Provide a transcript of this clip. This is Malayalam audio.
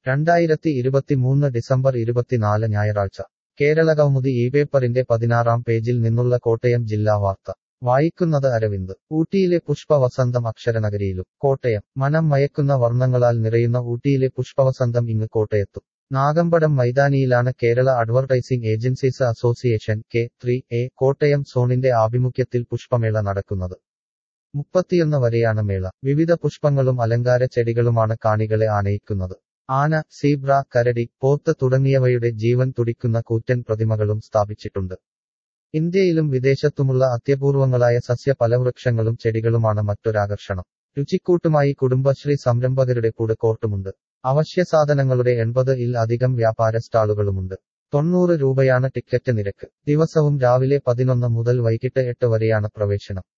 രണ്ടായിരത്തി ഇരുപത്തിമൂന്ന് ഡിസംബർ ഇരുപത്തിനാല് ഞായറാഴ്ച കേരള കൗമുദി ഈ പേപ്പറിന്റെ പതിനാറാം പേജിൽ നിന്നുള്ള കോട്ടയം ജില്ലാ വാർത്ത വായിക്കുന്നത് അരവിന്ദ് ഊട്ടിയിലെ പുഷ്പവസന്തം അക്ഷരനഗരിയിലും കോട്ടയം മനം മയക്കുന്ന വർണ്ണങ്ങളാൽ നിറയുന്ന ഊട്ടിയിലെ പുഷ്പവസന്തം ഇങ്ങ് കോട്ടയത്തും നാഗമ്പടം മൈതാനിയിലാണ് Kerala advertising agencies association K three A Kottayam സോണിന്റെ ആഭിമുഖ്യത്തിൽ പുഷ്പമേള നടക്കുന്നത് മുപ്പത്തിയൊന്ന് വരെയാണ് മേള വിവിധ പുഷ്പങ്ങളും അലങ്കാര ചെടികളുമാണ് കാണികളെ ആനയിക്കുന്നത് ആന സീബ്ര കരടി പോത്ത് തുടങ്ങിയവയുടെ ജീവൻ തുടിക്കുന്ന കൂറ്റൻ പ്രതിമകളും സ്ഥാപിച്ചിട്ടുണ്ട് ഇന്ത്യയിലും വിദേശത്തുമുള്ള അത്യപൂർവങ്ങളായ സസ്യ ഫലവൃക്ഷങ്ങളും ചെടികളുമാണ് മറ്റൊരാകർഷണം രുചിക്കൂട്ടുമായി കുടുംബശ്രീ സംരംഭകരുടെ കൂടക്കോട്ടുമുണ്ട് അവശ്യ സാധനങ്ങളുടെ എൺപത് ഇൽ അധികം വ്യാപാര സ്റ്റാളുകളുമുണ്ട് തൊണ്ണൂറ് രൂപയാണ് ടിക്കറ്റ് നിരക്ക് ദിവസവും രാവിലെ പതിനൊന്ന് മുതൽ വൈകിട്ട് എട്ട് വരെയാണ് പ്രവേശനം